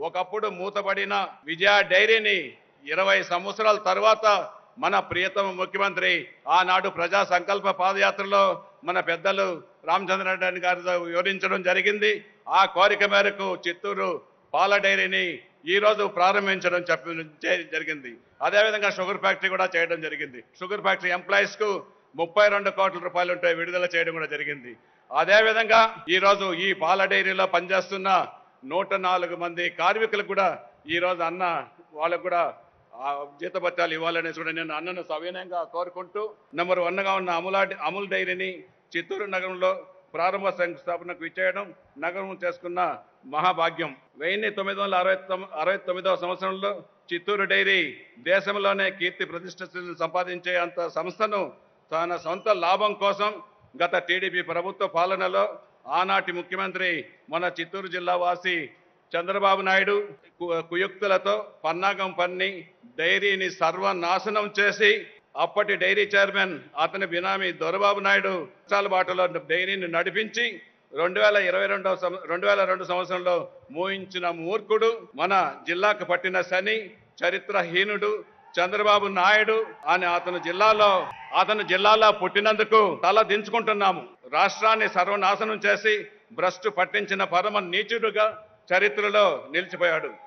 ఒకప్పుడు మూతబడిన విజయ డైరీని ఇరవై సంవత్సరాల తర్వాత మన ప్రియతమ ముఖ్యమంత్రి ఆనాడు ప్రజా సంకల్ప పాదయాత్రలో మన పెద్దలు రామచంద్రరెడ్డి గారితో వివరించడం జరిగింది ఆ కోరిక మేరకు చిత్తూరు పాల డైరీని ఈ రోజు ప్రారంభించడం చెప్ప చే- జరిగింది అదేవిధంగా షుగర్ ఫ్యాక్టరీ కూడా చేయడం జరిగింది షుగర్ ఫ్యాక్టరీ ఎంప్లాయీస్ కు ముప్పై రెండు కోట్ల రూపాయలు ఉంటే విడుదల చేయడం కూడా జరిగింది అదేవిధంగా ఈ రోజు ఈ పాల డైరీలో పనిచేస్తున్న నూట నాలుగు మంది కార్మికులకు కూడా ఈ రోజు అన్న వాళ్ళకు కూడా ఆ జీతభత్యాలు ఇవ్వాలనేసి కూడా నేను అన్నను సవినయంగా కోరుకుంటూ నెంబర్ వన్గా ఉన్న అమూలా అమూల్ డైరీని చిత్తూరు నగరంలో ప్రారంభ శంకుస్థాపనకు ఇచ్చేయడం నగరం చేసుకున్న మహాభాగ్యం వెయ్యి తొమ్మిది వందల అరవై తొమ్మిది అరవై తొమ్మిదవ సంవత్సరంలో చిత్తూరు డైరీ దేశంలోనే కీర్తి ప్రతిష్టలు సంపాదించే అంత సంస్థను తన సొంత లాభం కోసం గత టీడీపీ ప్రభుత్వ పాలనలో ఆనాటి ముఖ్యమంత్రి మన చిత్తూరు జిల్లా వాసి చంద్రబాబు నాయుడు కు- కుయుక్తులతో పన్నాగం పన్ని డైరీని సర్వనాశనం చేసి అప్పటి డైరీ చైర్మన్ అతని బినామీ దొరబాబు నాయుడు కష్టాల బాటలో డైరీని నడిపించి రెండు వేల ఇరవై రెండవ సం- రెండు వేల రెండు సంవత్సరంలో మూయించిన మూర్ఖుడు మన జిల్లాకు పట్టిన శని చరిత్రహీనుడు చంద్రబాబు నాయుడు అని అతను జిల్లాలో అతను జిల్లాలో పుట్టినందుకు తల దించుకుంటున్నాము రాష్ట్రాన్ని సర్వనాశనం చేసి భ్రష్టు పట్టించిన పరమ నీచుడుగా చరిత్రలో నిలిచిపోయాడు